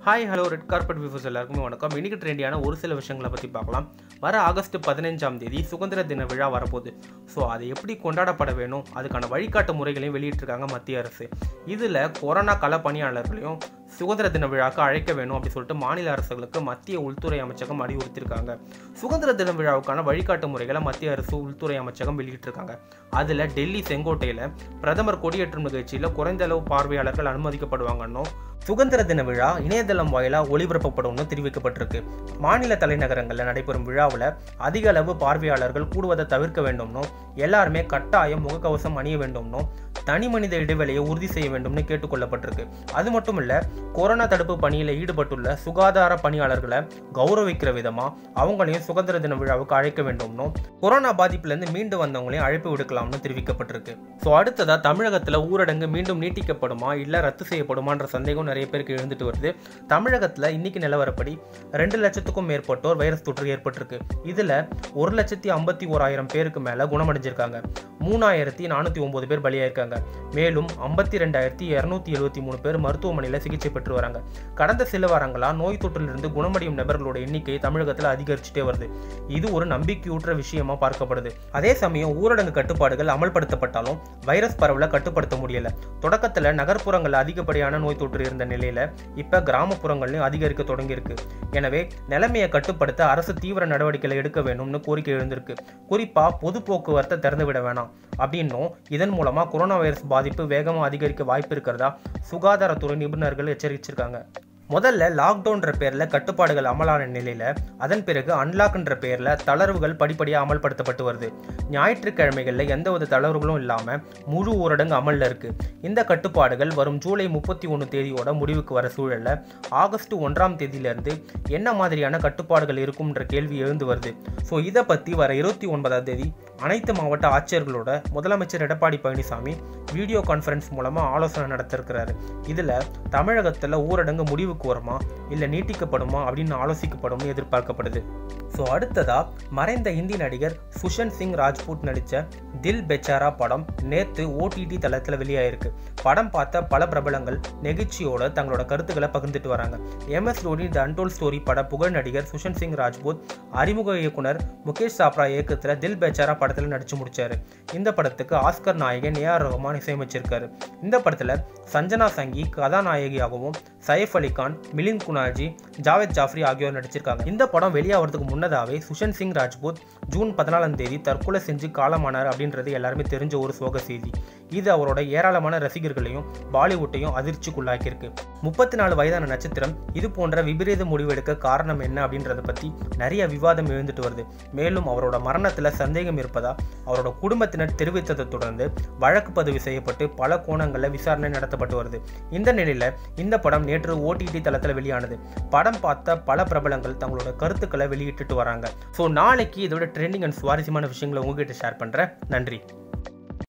hi hello red carpet viewers எல்லாருக்குமே வணக்கம் இன்னைக்கு ட்ரெண்டியான ஒரு சில விஷயங்களை பற்றி பார்க்கலாம் வர ஆகஸ்ட் பதினஞ்சாம் தேதி சுதந்திர தின விழா வரப்போகுது ஸோ அதை எப்படி கொண்டாடப்பட வேணும் அதுக்கான வழிகாட்டு முறைகளையும் வெளியிட்டிருக்காங்க மத்திய அரசு இதில் கொரோனா கள பணியாளர்களையும் சுதந்திர தின விழாவுக்கு அழைக்க வேணும் அப்படி சொல்லிட்டு மாநில அரசுகளுக்கு மத்திய உள்துறை அமைச்சகம் அறிவுறுத்தியிருக்காங்க சுதந்திர தின விழாவுக்கான வழிகாட்டு முறைகளை மத்திய அரசு உள்துறை அமைச்சகம் வெளியிட்டிருக்காங்க அதில் டெல்லி செங்கோட்டையில் பிரதமர் கொடியேற்றும் நிகழ்ச்சியில் குறைந்த அளவு பார்வையாளர்கள் அனுமதிக்கப்படுவாங்கன்னும் சுதந்திர தின விழா இணையதளம் வாயிலாக ஒளிபரப்பப்படும்னு தெரிவிக்கப்பட்டிருக்கு மாநில தலைநகரங்களில் நடைபெறும் விழாவில் அதிக அளவு பார்வையாளர்கள் கூடுவதை தவிர்க்க வேண்டும்னும் எல்லாருமே கட்டாயம் முகக்கவசம் அணிய வேண்டும்னும் தனி மனித இடைவெளியை உறுதி செய்ய வேண்டும்னு கேட்டுக்கொள்ளப்பட்டிருக்கு அது மட்டும் இல்ல கொரோனா தடுப்பு பணியில் ஈடுபட்டுள்ள சுகாதார பணியாளர்களை கௌரவிக்கிற விதமா அவங்களையும் சுதந்திர தின விழாவுக்கு அழைக்க வேண்டும்னும் கொரோனா பாதிப்புலேருந்து மீண்டு வந்தவங்களையும் அழைப்பு விடுக்கலாம்னு தெரிவிக்கப்பட்டிருக்கு ஸோ அடுத்ததா தமிழகத்தில் ஊரடங்கு மீண்டும் நீட்டிக்கப்படுமா இல்லை ரத்து செய்யப்படுமான்ற சந்தேகம் நிறைய பேருக்கு எழுந்துட்டு வருது தமிழகத்தில் இன்னைக்கு நிலவரப்படி ரெண்டு லட்சத்துக்கும் மேற்பட்டோர் வைரஸ் தொற்று ஏற்பட்டிருக்கு இதில் ஒரு லட்சத்தி ஐம்பத்தி ஓராயிரம் பேருக்கு மேலே குணமடைஞ்சிருக்காங்க மூணாயிரத்தி நானூற்றி ஒம்பது பேர் பலியாயிருக்காங்க மேலும் ஐம்பத்தி ரெண்டாயிரத்தி இரநூத்தி எழுபத்தி மூணு பேர் மருத்துவமனையில் சிகிச்சை பெற்று வராங்க கடந்த சில வாரங்களா நோய் தொற்றிலிருந்து குணமடையும் நபர்களோட எண்ணிக்கை தமிழகத்தில் அதிகரிச்சுட்டே வருது இது ஒரு நம்பிக்கையூற்ற விஷயமா பார்க்கப்படுது அதே சமயம் ஊரடங்கு கட்டுப்பாடுகள் அமல்படுத்தப்பட்டாலும் வைரஸ் பரவலை கட்டுப்படுத்த முடியல தொடக்கத்தில் நகர்ப்புறங்களில் அதிகப்படியான நோய் தொற்று இருந்த நிலையில இப்ப கிராமப்புறங்கள்லையும் அதிகரிக்க தொடங்கியிருக்கு எனவே நிலைமையை கட்டுப்படுத்த அரசு தீவிர நடவடிக்கைகளை எடுக்க வேணும்னு கோரிக்கை எழுந்திருக்கு குறிப்பா பொது போக்குவரத்தை திறந்து விட வேணாம் அப்படின்னும் இதன் மூலமா கொரோனா வைரஸ் பாதிப்பு வேகமா அதிகரிக்க வாய்ப்பு இருக்கிறதா சுகாதாரத்துறை நிபுணர்கள் எச்சரிச்சிருக்காங்க முதல்ல லாக்டவுன்ற பேரில் கட்டுப்பாடுகள் அமலான நிலையில் அதன் பிறகு அன்லாக்ன்ற பேரில் தளர்வுகள் படிப்படியாக அமல்படுத்தப்பட்டு வருது ஞாயிற்றுக்கிழமைகளில் எந்த ஒரு தளர்வுகளும் இல்லாமல் முழு ஊரடங்கு அமலில் இருக்குது இந்த கட்டுப்பாடுகள் வரும் ஜூலை முப்பத்தி ஒன்று தேதியோட முடிவுக்கு வர சூழலில் ஆகஸ்ட் ஒன்றாம் தேதியிலிருந்து என்ன மாதிரியான கட்டுப்பாடுகள் இருக்கும்ன்ற கேள்வி எழுந்து வருது ஸோ இதை பற்றி வர இருபத்தி ஒன்பதாம் தேதி அனைத்து மாவட்ட ஆட்சியர்களோட முதலமைச்சர் எடப்பாடி பழனிசாமி வீடியோ கான்ஃபரன்ஸ் மூலமாக ஆலோசனை நடத்திருக்கிறாரு இதில் தமிழகத்தில் ஊரடங்கு முடிவுக்கு வருமா இல்லை நீட்டிக்கப்படுமா அப்படின்னு ஆலோசிக்கப்படும்னு எதிர்பார்க்கப்படுது ஸோ அடுத்ததா மறைந்த இந்தி நடிகர் சுஷன் சிங் ராஜ்பூட் நடித்த தில் பெச்சாரா படம் நேற்று ஓடிடி தளத்தில் வெளியாயிருக்கு படம் பார்த்த பல பிரபலங்கள் நெகிழ்ச்சியோட தங்களோட கருத்துக்களை பகிர்ந்துட்டு வராங்க MS Dhoni the untold story பட புகழ் நடிகர் சுஷன் சிங் ராஜ்பூத் அறிமுக இயக்குனர் முகேஷ் சாப்ரா இயக்கத்தில் தில் பெச்சாரா படத்தில் நடிச்சு முடிச்சாரு இந்த படத்துக்கு ஆஸ்கர் நாயகன் ஏஆர் ரஹ்மான் இசையமைச்சிருக்காரு இந்த படத்தில் சஞ்சனா சங்கி கதாநாயகியாகவும் சைஃப் அலி கான் மிலிந்த் குனாஜி ஜாவேத் ஜாஃப்ரி ஆகியோர் நடிச்சிருக்காங்க இந்த படம் வெளியாகிறதுக்கு முன்னதாகவே சுஷன் சிங் ராஜ்பூத் ஜூன் பதினாலாம் தேதி தற்கொலை செஞ்சு காலமானார் அப்படின்றது எல்லாருமே தெரிஞ்ச ஒரு சோக செய்தி இது அவரோட ஏராளமான ரசிகர்களையும் பாலிவுட்டையும் அதிர்ச்சிக்குள்ளாக்கியிருக்கு முப்பத்தி நாலு வயதான நட்சத்திரம் இது போன்ற விபரீத முடிவெடுக்க காரணம் என்ன அப்படின்றத பற்றி நிறைய விவாதம் எழுந்துட்டு வருது மேலும் அவரோட மரணத்தில் சந்தேகம் இருப்பதா அவரோட குடும்பத்தினர் தெரிவித்ததை தொடர்ந்து வழக்கு பதிவு செய்யப்பட்டு பல கோணங்களில் விசாரணை நடத்தப்பட்டு வருது இந்த நிலையில் இந்த படம் நேற்று ஓடிடி தளத்தில் வெளியானது படம் பார்த்த பல பிரபலங்கள் தங்களோட கருத்துக்களை வெளியிட்டுட்டு வராங்க ஸோ நாளைக்கு இதோட ட்ரெண்டிங் அண்ட் சுவாரஸ்யமான விஷயங்களை உங்ககிட்ட ஷேர் பண்ணுறேன் நன்றி